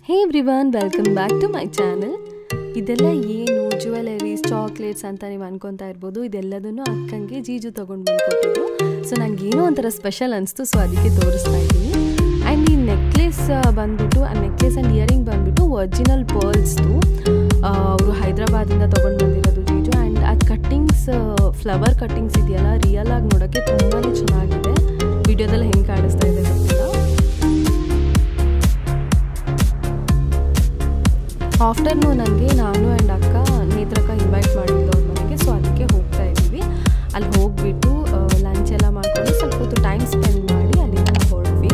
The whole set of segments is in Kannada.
hey everyone welcome back to my channel ಇದೆಲ್ಲ ಏನು ಜ್ಯುವೆಲರೀಸ್ ಚಾಕ್ಲೇಟ್ಸ್ ಅಂತ ನೀವು ಅನ್ಕೊತಾ ಇರ್ಬೋದು ಇದೆಲ್ಲದನ್ನು ಅಕ್ಕಂಗೆ ಜೀಜು ತೊಗೊಂಡು ಬಂದ್ಕೊಟ್ಟಿದ್ದು ಸೊ ನಂಗೆ ಏನೋ ಒಂಥರ ಸ್ಪೆಷಲ್ ಅನಿಸ್ತು ಸೊ ಅದಕ್ಕೆ ತೋರಿಸ್ತಾ ಇದ್ದೀನಿ ಆ್ಯಂಡ್ ಈ ನೆಕ್ಲೆಸ್ ಬಂದ್ಬಿಟ್ಟು ಆ ನೆಕ್ಲೆಸ್ ಆ್ಯಂಡ್ ಇಯರಿಂಗ್ ಬಂದ್ಬಿಟ್ಟು ಒರಿಜಿನಲ್ ಪರ್ಲ್ಸ್ದು ಅವರು ಹೈದ್ರಾಬಾದಿಂದ ತೊಗೊಂಡು ಬಂದಿರೋದು ಜೀಜು ಆ್ಯಂಡ್ ಅದು ಕಟ್ಟಿಂಗ್ಸ್ ಫ್ಲವರ್ ಕಟ್ಟಿಂಗ್ಸ್ ಇದೆಯಲ್ಲ ರಿಯಲ್ ಆಗಿ ನೋಡೋಕ್ಕೆ ತುಂಬಾ ಚೆನ್ನಾಗಿದೆ ವಿಡಿಯೋದಲ್ಲಿ ಹೆಂಗೆ ಕಾಣಿಸ್ತಾ ಇದೆ ಗೊತ್ತಿಲ್ಲ ಆಫ್ಟರ್ನೂನಲ್ಲಿ ನಾನು ಆ್ಯಂಡ್ ಅಕ್ಕ ನೇತ್ರಕ್ಕ ಇನ್ವೈಟ್ ಮಾಡಿದ್ದು ಅವ್ರ ಮನೆಗೆ ಸೊ ಅದಕ್ಕೆ ಹೋಗ್ತಾ ಇದ್ದೀವಿ ಅಲ್ಲಿ ಹೋಗ್ಬಿಟ್ಟು ಲಂಚ್ ಎಲ್ಲ ಮಾಡ್ಕೊಂಡು ಸ್ವಲ್ಪ ಹೊತ್ತು ಟೈಮ್ ಸ್ಪೆಂಡ್ ಮಾಡಿ ಅಲ್ಲಿಂದ ನಾವು ಹೊರಡ್ವಿ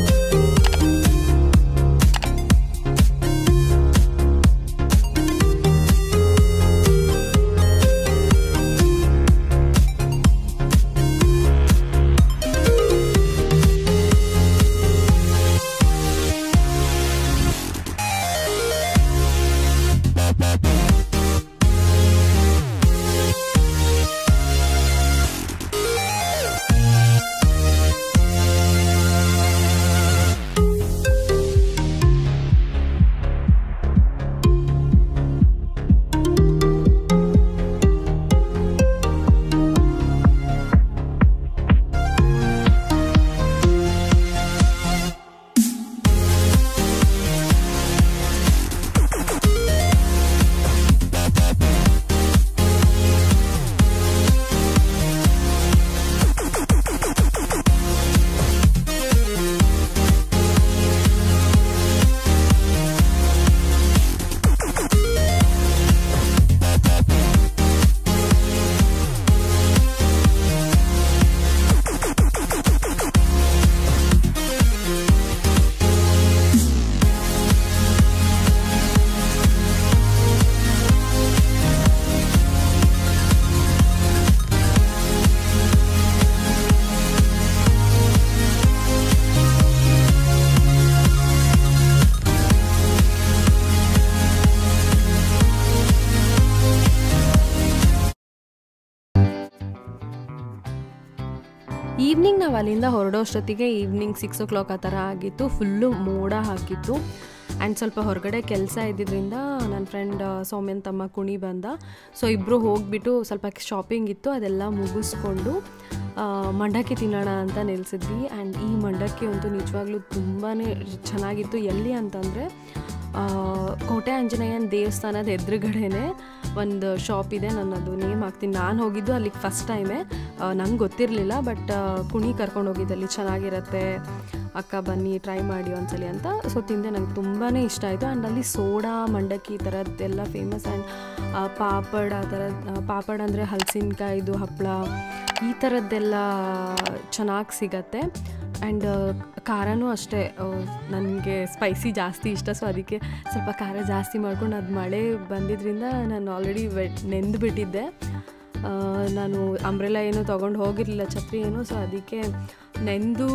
ಈವ್ನಿಂಗ್ ನಾವು ಅಲ್ಲಿಂದ ಹೊರಡೋಷ್ಟೊತ್ತಿಗೆ ಈವ್ನಿಂಗ್ ಸಿಕ್ಸ್ ಓ ಕ್ಲಾಕ್ ಆ ಥರ ಆಗಿತ್ತು ಫುಲ್ಲು ಮೋಡ ಹಾಕಿತ್ತು ಆ್ಯಂಡ್ ಸ್ವಲ್ಪ ಹೊರಗಡೆ ಕೆಲಸ ಇದ್ದಿದ್ದರಿಂದ ನನ್ನ ಫ್ರೆಂಡ್ ಸೌಮ್ಯನ್ ತಮ್ಮ ಕುಣಿ ಬಂದ ಸೊ ಇಬ್ಬರು ಹೋಗಿಬಿಟ್ಟು ಸ್ವಲ್ಪ ಶಾಪಿಂಗ್ ಇತ್ತು ಅದೆಲ್ಲ ಮುಗಿಸ್ಕೊಂಡು ಮಂಡಕ್ಕಿ ತಿನ್ನೋಣ ಅಂತ ನಿಲ್ಲಿಸಿದ್ವಿ ಆ್ಯಂಡ್ ಈ ಮಂಡಕ್ಕಿ ಅಂತೂ ನಿಜವಾಗ್ಲೂ ತುಂಬಾ ಚೆನ್ನಾಗಿತ್ತು ಎಲ್ಲಿ ಅಂತಂದರೆ ಕೋಟೆ ಆಂಜನೇಯನ ದೇವಸ್ಥಾನದ ಎದುರುಗಡೆನೆ ಒಂದು ಶಾಪ್ ಇದೆ ನಾನು ಅದು ನೇಮ್ ಹಾಕ್ತೀನಿ ನಾನು ಹೋಗಿದ್ದು ಅಲ್ಲಿಗೆ ಫಸ್ಟ್ ಟೈಮೇ ನಂಗೆ ಗೊತ್ತಿರಲಿಲ್ಲ ಬಟ್ ಕುಣಿ ಕರ್ಕೊಂಡು ಹೋಗಿದ್ದು ಅಲ್ಲಿ ಚೆನ್ನಾಗಿರತ್ತೆ ಅಕ್ಕ ಬನ್ನಿ ಟ್ರೈ ಮಾಡಿ ಒಂದ್ಸಲಿ ಅಂತ ಸೊ ತಿಂದೆ ನಂಗೆ ತುಂಬಾ ಇಷ್ಟ ಆಯಿತು ಆ್ಯಂಡ್ ಅಲ್ಲಿ ಸೋಡಾ ಮಂಡಕ್ಕಿ ಈ ಥರದ್ದೆಲ್ಲ ಫೇಮಸ್ ಆ್ಯಂಡ್ ಪಾಪಡ್ ಆ ಥರ ಪಾಪಡ್ ಅಂದರೆ ಹಲಸಿನ್ಕಾಯಿದು ಹಪ್ಪಳ ಈ ಥರದ್ದೆಲ್ಲ ಚೆನ್ನಾಗಿ ಸಿಗತ್ತೆ ಆ್ಯಂಡ್ ಖಾರನೂ ಅಷ್ಟೇ ನನಗೆ ಸ್ಪೈಸಿ ಜಾಸ್ತಿ ಇಷ್ಟ ಸೊ ಅದಕ್ಕೆ ಸ್ವಲ್ಪ ಖಾರ ಜಾಸ್ತಿ ಮಾಡ್ಕೊಂಡು ಅದು ಮಳೆ ಬಂದಿದ್ದರಿಂದ ನಾನು ಆಲ್ರೆಡಿ ವೆಟ್ ನೆಂದು ಬಿಟ್ಟಿದ್ದೆ ನಾನು ಅಂಬ್ರೆಲ್ಲ ಏನು ತೊಗೊಂಡು ಹೋಗಿರಲಿಲ್ಲ ಛತ್ರಿ ಏನು ಸೊ ಅದಕ್ಕೆ ನೆಂದು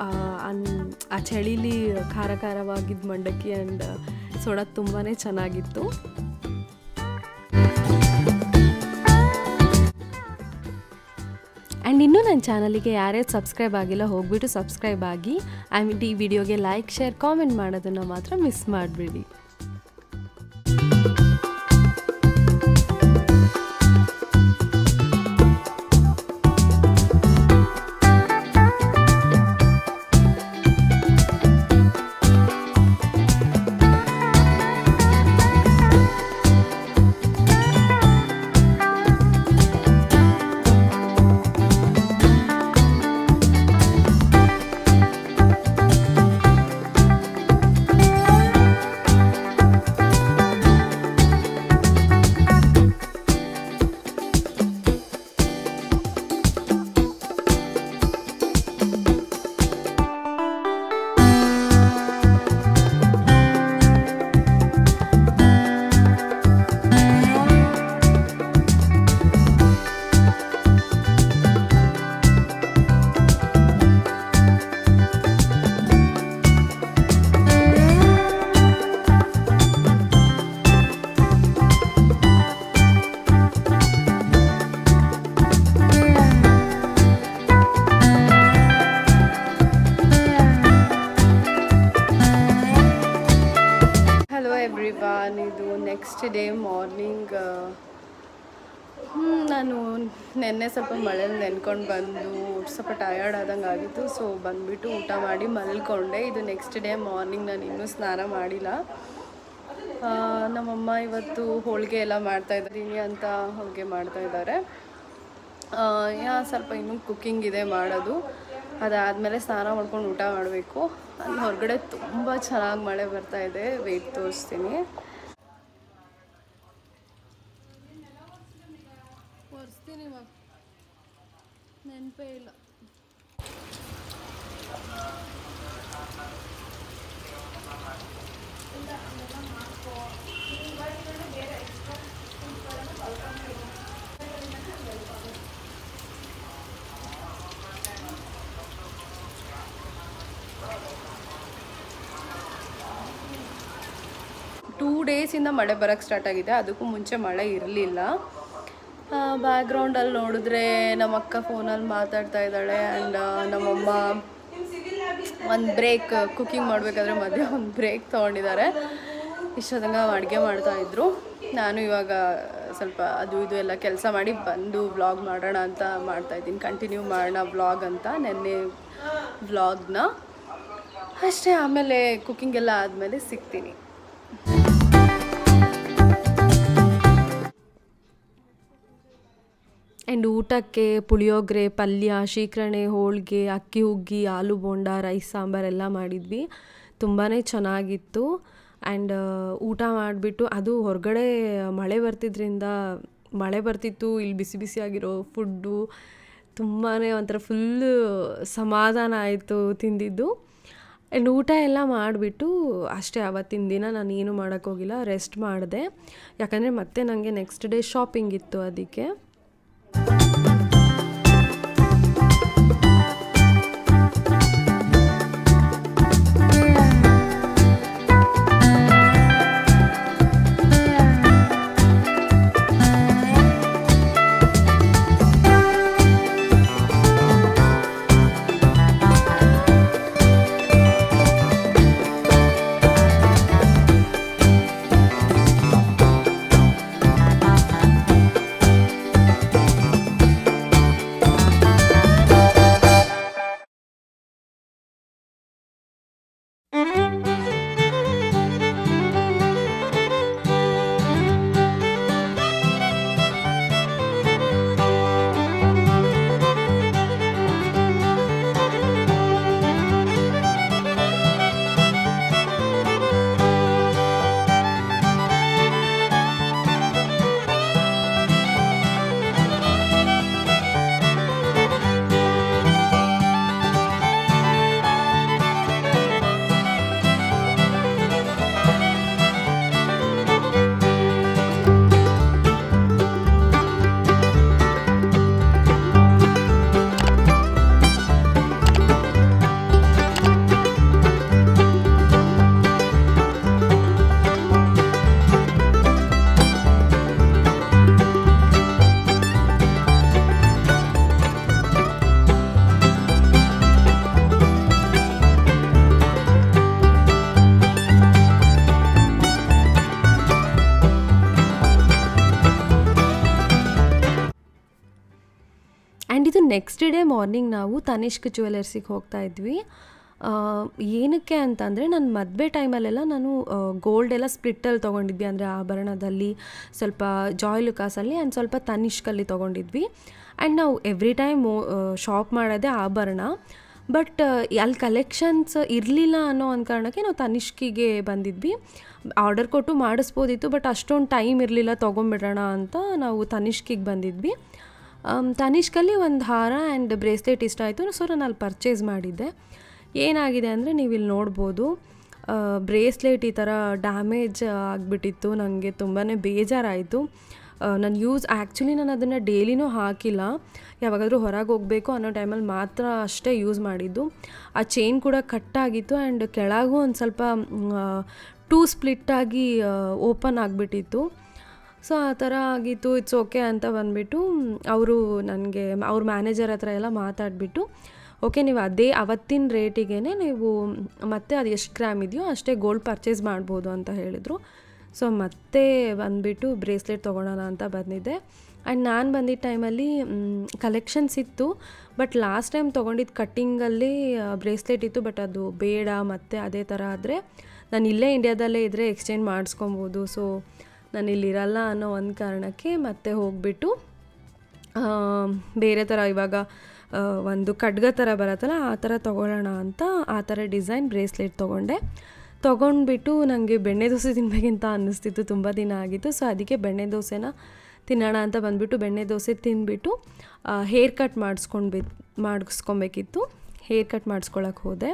ಆ ಚಳಿಲಿ ಖಾರ ಖಾರವಾಗಿದ್ದ ಮಂಡಕ್ಕಿ ಆ್ಯಂಡ್ ಸೋಡಾ ತುಂಬಾ ಚೆನ್ನಾಗಿತ್ತು ಆ್ಯಂಡ್ ಇನ್ನೂ ನನ್ನ ಚಾನಲಿಗೆ ಯಾರ್ಯಾರು ಸಬ್ಸ್ಕ್ರೈಬ್ ಆಗಿಲ್ಲ ಹೋಗ್ಬಿಟ್ಟು ಸಬ್ಸ್ಕ್ರೈಬ್ ಆಗಿ ಆ್ಯಂಡ್ ಈ ವಿಡಿಯೋಗೆ ಲೈಕ್ ಶೇರ್ ಕಾಮೆಂಟ್ ಮಾಡೋದನ್ನು ಮಾತ್ರ ಮಿಸ್ ಮಾಡಿಬಿಡಿ ನೆಕ್ಸ್ಟ್ ಡೇ ಮಾರ್ನಿಂಗ್ ನಾನು ನಿನ್ನೆ ಸ್ವಲ್ಪ ಮಳೇಲಿ ನೆನ್ಕೊಂಡು ಬಂದು ಸ್ವಲ್ಪ ಟಯರ್ಡ್ ಆದಂಗೆ ಆಗಿತ್ತು ಸೊ ಬಂದುಬಿಟ್ಟು ಊಟ ಮಾಡಿ ಮಲ್ಕೊಂಡೆ ಇದು ನೆಕ್ಸ್ಟ್ ಡೇ ಮಾರ್ನಿಂಗ್ ನಾನು ಇನ್ನೂ ಸ್ನಾನ ಮಾಡಿಲ್ಲ ಆ, ನಮ್ಮಮ್ಮ ಇವತ್ತು ಹೋಳಿಗೆ ಎಲ್ಲ ಮಾಡ್ತಾ ಇದ್ದೀನಿ ಅಂತ ಹೋಳಿಗೆ ಮಾಡ್ತಾ ಇದ್ದಾರೆ ಯಾ ಸ್ವಲ್ಪ ಇನ್ನೂ ಕುಕ್ಕಿಂಗ್ ಇದೆ ಮಾಡೋದು ಅದಾದಮೇಲೆ ಸ್ನಾನ ಮಾಡ್ಕೊಂಡು ಊಟ ಮಾಡಬೇಕು ಅಲ್ಲಿ ಹೊರಗಡೆ ತುಂಬ ಚೆನ್ನಾಗಿ ಮಳೆ ಬರ್ತಾ ಇದೆ ವೆಯ್ಟ್ ತೋರಿಸ್ತೀನಿ ಒರೆಸ್ತೀನಿ ನೆನಪೇ ಇಲ್ಲ ಟೂ ಡೇಸಿಂದ ಮಳೆ ಬರೋಕ್ಕೆ ಸ್ಟಾರ್ಟ್ ಆಗಿದೆ ಅದಕ್ಕೂ ಮುಂಚೆ ಮಳೆ ಇರಲಿಲ್ಲ ಬ್ಯಾಕ್ಗ್ರೌಂಡಲ್ಲಿ ನೋಡಿದ್ರೆ ನಮ್ಮ ಅಕ್ಕ ಫೋನಲ್ಲಿ ಮಾತಾಡ್ತಾ ಇದ್ದಾಳೆ ಆ್ಯಂಡ್ ನಮ್ಮಮ್ಮ ಒಂದು ಬ್ರೇಕ್ ಕುಕ್ಕಿಂಗ್ ಮಾಡಬೇಕಾದ್ರೆ ಮಧ್ಯೆ ಒಂದು ಬ್ರೇಕ್ ತೊಗೊಂಡಿದ್ದಾರೆ ಇಷ್ಟೊತ್ತಂಗ ಅಡುಗೆ ಮಾಡ್ತಾಯಿದ್ರು ನಾನು ಇವಾಗ ಸ್ವಲ್ಪ ಅದು ಇದು ಎಲ್ಲ ಕೆಲಸ ಮಾಡಿ ಬಂದು ವ್ಲಾಗ್ ಮಾಡೋಣ ಅಂತ ಮಾಡ್ತಾಯಿದ್ದೀನಿ ಕಂಟಿನ್ಯೂ ಮಾಡೋಣ ವ್ಲಾಗ್ ಅಂತ ನೆನ್ನೆ ವ್ಲಾಗ್ನ ಅಷ್ಟೇ ಆಮೇಲೆ ಕುಕ್ಕಿಂಗ್ ಎಲ್ಲ ಆದಮೇಲೆ ಸಿಗ್ತೀನಿ ಆ್ಯಂಡ್ ಊಟಕ್ಕೆ ಪುಳಿಯೋಗರೆ ಪಲ್ಯ ಶೀಕರಣೆ ಹೋಳಿಗೆ ಅಕ್ಕಿ ಹುಗ್ಗಿ ಆಲೂ ಬೋಂಡ ರೈಸ್ ಸಾಂಬಾರೆಲ್ಲ ಮಾಡಿದ್ವಿ ತುಂಬಾ ಚೆನ್ನಾಗಿತ್ತು ಆ್ಯಂಡ್ ಊಟ ಮಾಡಿಬಿಟ್ಟು ಅದು ಹೊರಗಡೆ ಮಳೆ ಬರ್ತಿದ್ರಿಂದ ಮಳೆ ಬರ್ತಿತ್ತು ಇಲ್ಲಿ ಬಿಸಿ ಬಿಸಿಯಾಗಿರೋ ಫುಡ್ಡು ತುಂಬಾ ಒಂಥರ ಫುಲ್ಲು ಸಮಾಧಾನ ಆಯಿತು ತಿಂದಿದ್ದು ಆ್ಯಂಡ್ ಊಟ ಎಲ್ಲ ಮಾಡಿಬಿಟ್ಟು ಅಷ್ಟೇ ಆವತ್ತಿನ ದಿನ ನಾನು ಏನು ಮಾಡೋಕ್ಕೋಗಿಲ್ಲ ರೆಸ್ಟ್ ಮಾಡಿದೆ ಯಾಕಂದರೆ ಮತ್ತೆ ನನಗೆ ನೆಕ್ಸ್ಟ್ ಡೇ ಶಾಪಿಂಗ್ ಇತ್ತು ಅದಕ್ಕೆ ಆ್ಯಂಡ್ ಇದು ನೆಕ್ಸ್ಟ್ ಡೇ ಮಾರ್ನಿಂಗ್ ನಾವು ತನಿಷ್ಕ್ ಜ್ಯುವೆಲರ್ಸಿಗೆ ಹೋಗ್ತಾ ಇದ್ವಿ ಆ, ಏನಕ್ಕೆ ಅಂತಂದರೆ ನನ್ನ ಮದುವೆ ಟೈಮಲ್ಲೆಲ್ಲ ನಾನು ಗೋಲ್ಡ್ ಎಲ್ಲ ಸ್ಪ್ಲಿಟ್ಟಲ್ಲಿ ತೊಗೊಂಡಿದ್ವಿ ಅಂದರೆ ಆಭರಣದಲ್ಲಿ ಸ್ವಲ್ಪ ಜಾಯ್ ಲುಕಾಸಲ್ಲಿ ಆ್ಯಂಡ್ ಸ್ವಲ್ಪ ತನಿಷ್ಕಲ್ಲಿ ತೊಗೊಂಡಿದ್ವಿ ಆ್ಯಂಡ್ ನಾವು ಎವ್ರಿ ಟೈಮ್ ಶಾಪ್ ಮಾಡೋದೇ ಆಭರಣ ಬಟ್ ಅಲ್ಲಿ ಕಲೆಕ್ಷನ್ಸ್ ಇರಲಿಲ್ಲ ಅನ್ನೋ ಒಂದು ಕಾರಣಕ್ಕೆ ನಾವು ತನಿಷ್ಕಿಗೆ ಬಂದಿದ್ವಿ ಆರ್ಡರ್ ಕೊಟ್ಟು ಮಾಡಿಸ್ಬೋದಿತ್ತು ಬಟ್ ಅಷ್ಟೊಂದು ಟೈಮ್ ಇರಲಿಲ್ಲ ತೊಗೊಂಬಿಡೋಣ ಅಂತ ನಾವು ತನಿಷ್ಕಿಗೆ ಬಂದಿದ್ವಿ ಆಮ್, ತನಿಷ್ಕಲ್ಲಿ ಒಂದು ಹಾರ ಆ್ಯಂಡ್ ಬ್ರೇಸ್ಲೆಟ್ ಇಷ್ಟ ಆಯಿತು ಸೊ ನಾನು ಅಲ್ಲಿ ಪರ್ಚೇಸ್ ಮಾಡಿದ್ದೆ ಏನಾಗಿದೆ ಅಂದರೆ ನೀವು ಇಲ್ಲಿ ನೋಡ್ಬೋದು ಬ್ರೇಸ್ಲೆಟ್ ಈ ಥರ ಡ್ಯಾಮೇಜ್ ಆಗಿಬಿಟ್ಟಿತ್ತು ನನಗೆ ತುಂಬಾ ಬೇಜಾರಾಯಿತು ನಾನು ಯೂಸ್ ಆ್ಯಕ್ಚುಲಿ ನಾನು ಅದನ್ನು ಡೈಲಿನೂ ಹಾಕಿಲ್ಲ ಯಾವಾಗಾದರೂ ಹೊರಗೆ ಹೋಗಬೇಕು ಅನ್ನೋ ಟೈಮಲ್ಲಿ ಮಾತ್ರ ಅಷ್ಟೇ ಯೂಸ್ ಮಾಡಿದ್ದು ಆ ಚೈನ್ ಕೂಡ ಕಟ್ಟಾಗಿತ್ತು ಆ್ಯಂಡ್ ಕೆಳಗೂ ಒಂದು ಸ್ವಲ್ಪ ಟೂ ಸ್ಪ್ಲಿಟ್ಟಾಗಿ ಓಪನ್ ಆಗಿಬಿಟ್ಟಿತ್ತು ಸೊ ಆ ಥರ ಆಗಿತ್ತು ಇಟ್ಸ್ ಓಕೆ ಅಂತ ಬಂದುಬಿಟ್ಟು ಅವರು ನನಗೆ ಅವ್ರ ಮ್ಯಾನೇಜರ್ ಹತ್ರ ಎಲ್ಲ ಮಾತಾಡಿಬಿಟ್ಟು ಓಕೆ ನೀವು ಅದೇ ಅವತ್ತಿನ ರೇಟಿಗೆ ನೀವು ಮತ್ತೆ ಅದು ಎಷ್ಟು ಗ್ರಾಮ್ ಇದೆಯೋ ಅಷ್ಟೇ ಗೋಲ್ಡ್ ಪರ್ಚೇಸ್ ಮಾಡ್ಬೋದು ಅಂತ ಹೇಳಿದರು ಸೊ ಮತ್ತೆ ಬಂದುಬಿಟ್ಟು ಬ್ರೇಸ್ಲೆಟ್ ತೊಗೊಳೋಣ ಅಂತ ಬಂದಿದ್ದೆ ಆ್ಯಂಡ್ ನಾನು ಬಂದಿದ್ದ ಟೈಮಲ್ಲಿ ಕಲೆಕ್ಷನ್ಸ್ ಇತ್ತು ಬಟ್ ಲಾಸ್ಟ್ ಟೈಮ್ ತೊಗೊಂಡಿದ್ದು ಕಟ್ಟಿಂಗಲ್ಲಿ ಬ್ರೇಸ್ಲೆಟ್ ಇತ್ತು ಬಟ್ ಅದು ಬೇಡ ಮತ್ತು ಅದೇ ಥರ ಆದರೆ ನಾನು ಇಲ್ಲೇ ಇಂಡ್ಯಾದಲ್ಲೇ ಇದ್ದರೆ ಎಕ್ಸ್ಚೇಂಜ್ ಮಾಡಿಸ್ಕೊಬೋದು ಸೊ ನಾನು ಇಲ್ಲಿರಲ್ಲ ಅನ್ನೋ ಒಂದು ಕಾರಣಕ್ಕೆ ಮತ್ತೆ ಹೋಗಿಬಿಟ್ಟು ಬೇರೆ ಥರ ಇವಾಗ ಆ, ಒಂದು ಖಡ್ಗ ಥರ ಬರುತ್ತಲ್ಲ ಆ ಥರ ತೊಗೊಳ್ಳೋಣ ಅಂತ ಆ ಥರ ಡಿಸೈನ್ ಬ್ರೇಸ್ಲೆಟ್ ತೊಗೊಂಡೆ ತೊಗೊಂಡ್ಬಿಟ್ಟು ನನಗೆ ಬೆಣ್ಣೆ ದೋಸೆ ತಿನ್ನಬೇಕಂತ ಅನ್ನಿಸ್ತಿತ್ತು ತುಂಬ ದಿನ ಆಗಿತ್ತು ಸೊ ಅದಕ್ಕೆ ಬೆಣ್ಣೆ ದೋಸೆನ ತಿನ್ನೋಣ ಅಂತ ಬಂದುಬಿಟ್ಟು ಬೆಣ್ಣೆ ದೋಸೆ ತಿಂದ್ಬಿಟ್ಟು ಹೇರ್ ಕಟ್ ಮಾಡಿಸ್ಕೊಂಡು ಮಾಡಿಸ್ಕೊಬೇಕಿತ್ತು ಹೇರ್ ಕಟ್ ಮಾಡಿಸ್ಕೊಳಕ್ಕೆ ಹೋದೆ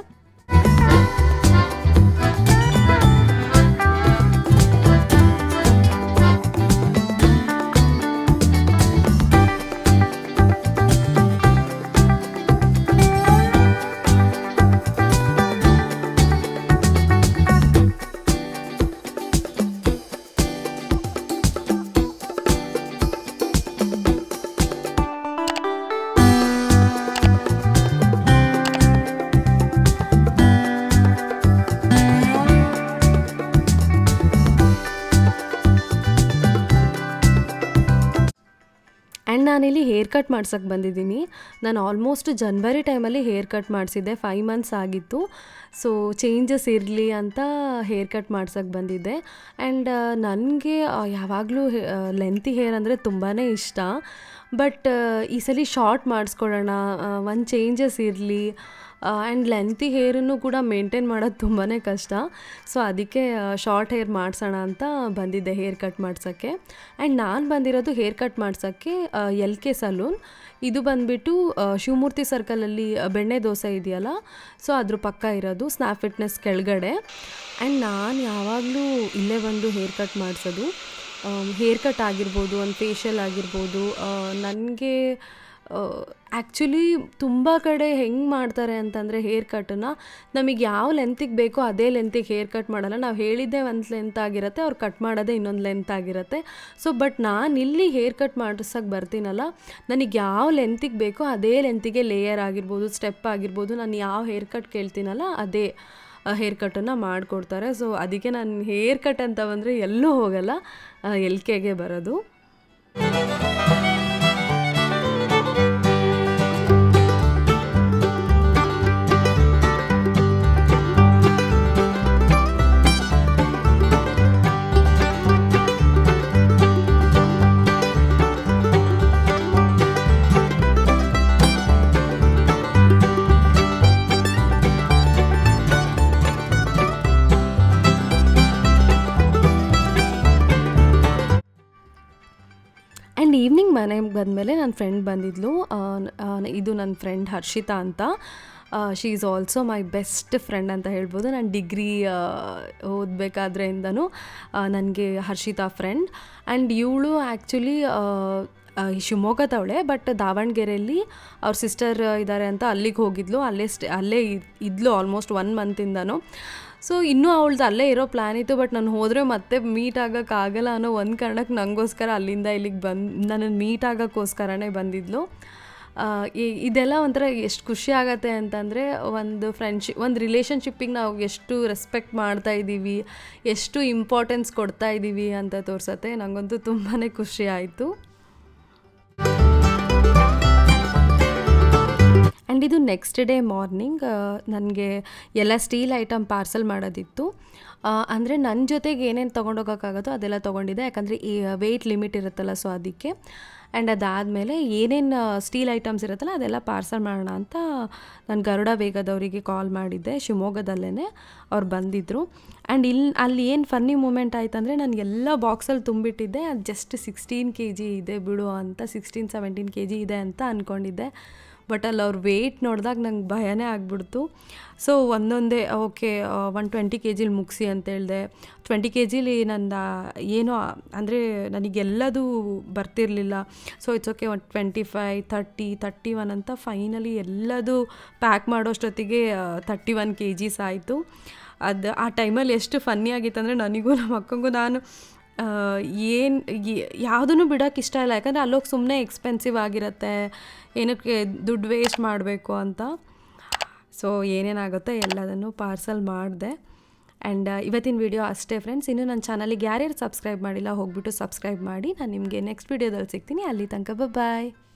ಆ್ಯಂಡ್ ನಾನಿಲ್ಲಿ ಹೇರ್ ಕಟ್ ಮಾಡ್ಸೋಕ್ಕೆ ಬಂದಿದ್ದೀನಿ ನಾನು ಆಲ್ಮೋಸ್ಟ್ ಜನ್ವರಿ ಟೈಮಲ್ಲಿ ಹೇರ್ ಕಟ್ ಮಾಡಿಸಿದ್ದೆ ಫೈವ್ ಮಂತ್ಸ್ ಆಗಿತ್ತು ಸೊ ಚೇಂಜಸ್ ಇರಲಿ ಅಂತ ಹೇರ್ ಕಟ್ ಮಾಡ್ಸೋಕ್ಕೆ ಬಂದಿದ್ದೆ ಆ್ಯಂಡ್ ನನಗೆ ಯಾವಾಗಲೂ ಲೆಂತಿ ಹೇರ್ ಅಂದರೆ ತುಂಬಾ ಇಷ್ಟ ಬಟ್ ಈ ಸಲ ಶಾರ್ಟ್ ಮಾಡಿಸ್ಕೊಳ್ಳೋಣ ಒಂದು ಚೇಂಜಸ್ ಇರಲಿ ಆ್ಯಂಡ್ ಲೆಂತಿ ಹೇರನ್ನು ಕೂಡ ಮೇಂಟೈನ್ ಮಾಡೋದು ತುಂಬಾ ಕಷ್ಟ ಸೊ ಅದಕ್ಕೆ ಶಾರ್ಟ್ ಹೇರ್ ಮಾಡಿಸೋಣ ಅಂತ ಬಂದಿದ್ದೆ ಹೇರ್ ಕಟ್ ಮಾಡ್ಸೋಕ್ಕೆ ಆ್ಯಂಡ್ ನಾನು ಬಂದಿರೋದು ಹೇರ್ ಕಟ್ ಮಾಡ್ಸೋಕ್ಕೆ ಎಲ್ ಕೆ ಸಲೂನ್ ಇದು ಬಂದುಬಿಟ್ಟು ಶಿವಮೂರ್ತಿ ಸರ್ಕಲಲ್ಲಿ ಬೆಣ್ಣೆ ದೋಸೆ ಇದೆಯಲ್ಲ ಸೊ ಅದ್ರ ಪಕ್ಕ ಇರೋದು ಸ್ನ್ಯಾಪ್ ಫಿಟ್ನೆಸ್ ಕೆಳಗಡೆ ಆ್ಯಂಡ್ ನಾನು ಯಾವಾಗಲೂ ಇಲ್ಲೇ ಬಂದು ಹೇರ್ ಕಟ್ ಮಾಡಿಸೋದು ಹೇರ್ ಕಟ್ ಆಗಿರ್ಬೋದು ಒಂದು ಫೇಶಿಯಲ್ ಆಗಿರ್ಬೋದು ನನಗೆ ಆ್ಯಕ್ಚುಲಿ ತುಂಬ ಕಡೆ ಹೆಂಗೆ ಮಾಡ್ತಾರೆ ಅಂತಂದರೆ ಹೇರ್ ಕಟ್ಟನ್ನು ನಮಗೆ ಯಾವ ಲೆಂತಿಗೆ ಬೇಕೋ ಅದೇ ಲೆಂತಿಗೆ ಹೇರ್ ಕಟ್ ಮಾಡಲ್ಲ ನಾವು ಹೇಳಿದ್ದೇ ಒಂದು ಲೆಂತ್ ಆಗಿರುತ್ತೆ ಅವ್ರು ಕಟ್ ಮಾಡೋದೇ ಇನ್ನೊಂದು ಲೆಂತ್ ಆಗಿರುತ್ತೆ ಸೊ ಬಟ್ ನಾನು ಇಲ್ಲಿ ಹೇರ್ ಕಟ್ ಮಾಡಿಸೋಕೆ ಬರ್ತೀನಲ್ಲ ನನಗೆ ಯಾವ ಲೆಂತಿಗೆ ಬೇಕೋ ಅದೇ ಲೆಂತಿಗೆ ಲೇಯರ್ ಆಗಿರ್ಬೋದು ಸ್ಟೆಪ್ ಆಗಿರ್ಬೋದು ನಾನು ಯಾವ ಹೇರ್ ಕಟ್ ಕೇಳ್ತೀನಲ್ಲ ಅದೇ ಹೇರ್ ಕಟ್ಟನ್ನು ಮಾಡಿಕೊಡ್ತಾರೆ ಸೊ ಅದಕ್ಕೆ ನಾನು ಹೇರ್ ಕಟ್ ಅಂತ ಬಂದರೆ ಎಲ್ಲೂ ಹೋಗಲ್ಲ ಎಲ್ ಕೆಗೆ ಬರೋದು ಆ್ಯಂಡ್ ಈವ್ನಿಂಗ್ ಮನೆಗೆ ಬಂದಮೇಲೆ ನನ್ನ ಫ್ರೆಂಡ್ ಬಂದಿದ್ಲು ಆ, ಆ, ಇದು ನನ್ನ ಫ್ರೆಂಡ್ ಹರ್ಷಿತಾ ಅಂತ she is also my best friend ಅಂತ ಹೇಳ್ಬೋದು ನಾನು ಡಿಗ್ರಿ ಓದಬೇಕಾದ್ರೆಯಿಂದನೂ ನನಗೆ ಹರ್ಷಿತಾ ಫ್ರೆಂಡ್ ಆ್ಯಂಡ್ ಇವಳು ಆ್ಯಕ್ಚುಲಿ ಶಿವಮೊಗ್ಗದವಳೆ ಬಟ್ ದಾವಣಗೆರೆಯಲ್ಲಿ ಅವ್ರ ಸಿಸ್ಟರ್ ಇದ್ದಾರೆ ಅಂತ ಅಲ್ಲಿಗೆ ಹೋಗಿದ್ಲು ಅಲ್ಲೇ ಸ್ಟೇ ಅಲ್ಲೇ ಇದ್- ಇದ್ಲು ಆಲ್ಮೋಸ್ಟ್ ಒನ್ ಮಂತಿಂದನೂ ಸೊ ಇನ್ನೂ ಅವಳ್ದು ಅಲ್ಲೇ ಇರೋ ಪ್ಲ್ಯಾನ್ ಇತ್ತು ಬಟ್ ನಾನು ಹೋದರೆ ಮತ್ತೆ ಮೀಟ್ ಆಗೋಕ್ಕಾಗಲ್ಲ ಅನ್ನೋ ಒಂದು ಕಾರಣಕ್ಕೆ ನನಗೋಸ್ಕರ ಅಲ್ಲಿಂದ ಇಲ್ಲಿಗೆ ಬಂದು ನನ್ನನ್ನು ಮೀಟ್ ಆಗೋಕ್ಕೋಸ್ಕರನೇ ಬಂದಿದ್ಲು ಆ, ಈ- ಇದೆಲ್ಲ ಒಂಥರ ಎಷ್ಟು ಖುಷಿ ಆಗತ್ತೆ ಅಂತಂದರೆ ಒಂದು ಫ್ರೆಂಡ್ಶಿಪ್ ಒಂದು ರಿಲೇಷನ್ಶಿಪ್ಪಿಗೆ ನಾವು ಎಷ್ಟು ರೆಸ್ಪೆಕ್ಟ್ ಮಾಡ್ತಾ ಇದ್ದೀವಿ ಎಷ್ಟು ಇಂಪಾರ್ಟೆನ್ಸ್ ಕೊಡ್ತಾ ಇದ್ದೀವಿ ಅಂತ ತೋರ್ಸತ್ತೆ ನನಗಂತೂ ತುಂಬಾ ಖುಷಿ ಆಯಿತು ಆ್ಯಂಡ್ ಇದು ನೆಕ್ಸ್ಟ್ ಡೇ ಮಾರ್ನಿಂಗ್ ನನಗೆ ಎಲ್ಲ ಸ್ಟೀಲ್ ಐಟಮ್ ಪಾರ್ಸಲ್ ಮಾಡೋದಿತ್ತು ಅಂದರೆ ನನ್ನ ಜೊತೆಗೆ ಏನೇನು ತೊಗೊಂಡೋಗೋಕ್ಕಾಗುತ್ತೋ ಅದೆಲ್ಲ ತೊಗೊಂಡಿದ್ದೆ ಯಾಕಂದರೆ ಈ ವೆಯ್ಟ್ ಲಿಮಿಟ್ ಇರುತ್ತಲ್ಲ ಸೊ ಅದಕ್ಕೆ ಆ್ಯಂಡ್ ಅದಾದಮೇಲೆ ಏನೇನು ಸ್ಟೀಲ್ ಐಟಮ್ಸ್ ಇರುತ್ತಲ್ಲ ಅದೆಲ್ಲ ಪಾರ್ಸಲ್ ಮಾಡೋಣ ಅಂತ ನಾನು ಗರುಡ ವೇಗದವರಿಗೆ ಕಾಲ್ ಮಾಡಿದ್ದೆ ಶಿವಮೊಗ್ಗದಲ್ಲೇ ಅವ್ರು ಬಂದಿದ್ದರು ಆ್ಯಂಡ್ ಇಲ್ಲಿ ಅಲ್ಲಿ ಏನು ಫನ್ನಿ ಮೂಮೆಂಟ್ ಆಯ್ತು ಅಂದರೆ ನನಗೆಲ್ಲ ಬಾಕ್ಸಲ್ಲಿ ತುಂಬಿಟ್ಟಿದ್ದೆ ಅದು ಜಸ್ಟ್ ಸಿಕ್ಸ್ಟೀನ್ ಕೆ ಜಿ ಇದೆ ಬಿಡು ಅಂತ ಸಿಕ್ಸ್ಟೀನ್ ಸೆವೆಂಟೀನ್ ಕೆ ಜಿ ಇದೆ ಅಂತ ಅಂದ್ಕೊಂಡಿದ್ದೆ ಬಟ್ ಅಲ್ಲಿ ಅವ್ರ ವೆಯ್ಟ್ ನೋಡಿದಾಗ ನಂಗೆ ಭಯನೇ ಆಗ್ಬಿಡ್ತು ಸೊ ಒಂದೊಂದೇ ಓಕೆ ಒನ್ ಟ್ವೆಂಟಿ ಕೆ ಜಿಲಿ ಮುಗಿಸಿ ಅಂತ ಹೇಳಿದೆ ಟ್ವೆಂಟಿ ಕೆ ಜಿಲಿ ನನ್ನ ಏನೋ ಅಂದರೆ ನನಗೆಲ್ಲದೂ ಬರ್ತಿರಲಿಲ್ಲ so it's okay one twenty five thirty thirty one ಅಂತ ಫೈನಲಿ ಎಲ್ಲದೂ ಪ್ಯಾಕ್ ಮಾಡೋಷ್ಟೊತ್ತಿಗೆ ತರ್ಟಿ ಒನ್ ಕೆ ಜಿಸ್ ಆಯಿತು ಅದು ಆ ಟೈಮಲ್ಲಿ ಎಷ್ಟು ಫನ್ನಿ ಆಗಿತ್ತು ಅಂದರೆ ನನಗೂ ನಮ್ಮ ಅಕ್ಕಂಗೂ ನಾನು ಏನು ಯಾವುದನ್ನು ಬಿಡೋಕೆ ಇಷ್ಟ ಇಲ್ಲ ಯಾಕಂದರೆ ಅಲ್ಲೋಗಿ ಸುಮ್ಮನೆ ಎಕ್ಸ್ಪೆನ್ಸಿವ್ ಆಗಿರುತ್ತೆ ಏನಕ್ಕೆ ದುಡ್ಡು ವೇಸ್ಟ್ ಮಾಡಬೇಕು ಅಂತ ಸೊ ಏನೇನಾಗುತ್ತೋ ಎಲ್ಲದನ್ನು ಪಾರ್ಸಲ್ ಮಾಡಿದೆ ಆ್ಯಂಡ್ ಇವತ್ತಿನ ವಿಡಿಯೋ ಅಷ್ಟೇ ಫ್ರೆಂಡ್ಸ್ ಇನ್ನು ನನ್ನ ಚಾನಲಿಗೆ ಯಾರ್ಯಾರು ಸಬ್ಸ್ಕ್ರೈಬ್ ಮಾಡಿಲ್ಲ ಹೋಗ್ಬಿಟ್ಟು ಸಬ್ಸ್ಕ್ರೈಬ್ ಮಾಡಿ ನಾನು ನಿಮಗೆ ನೆಕ್ಸ್ಟ್ ವಿಡಿಯೋದಲ್ಲಿ ಸಿಗ್ತೀನಿ ಅಲ್ಲಿ ತನಕ ಬಾಯ್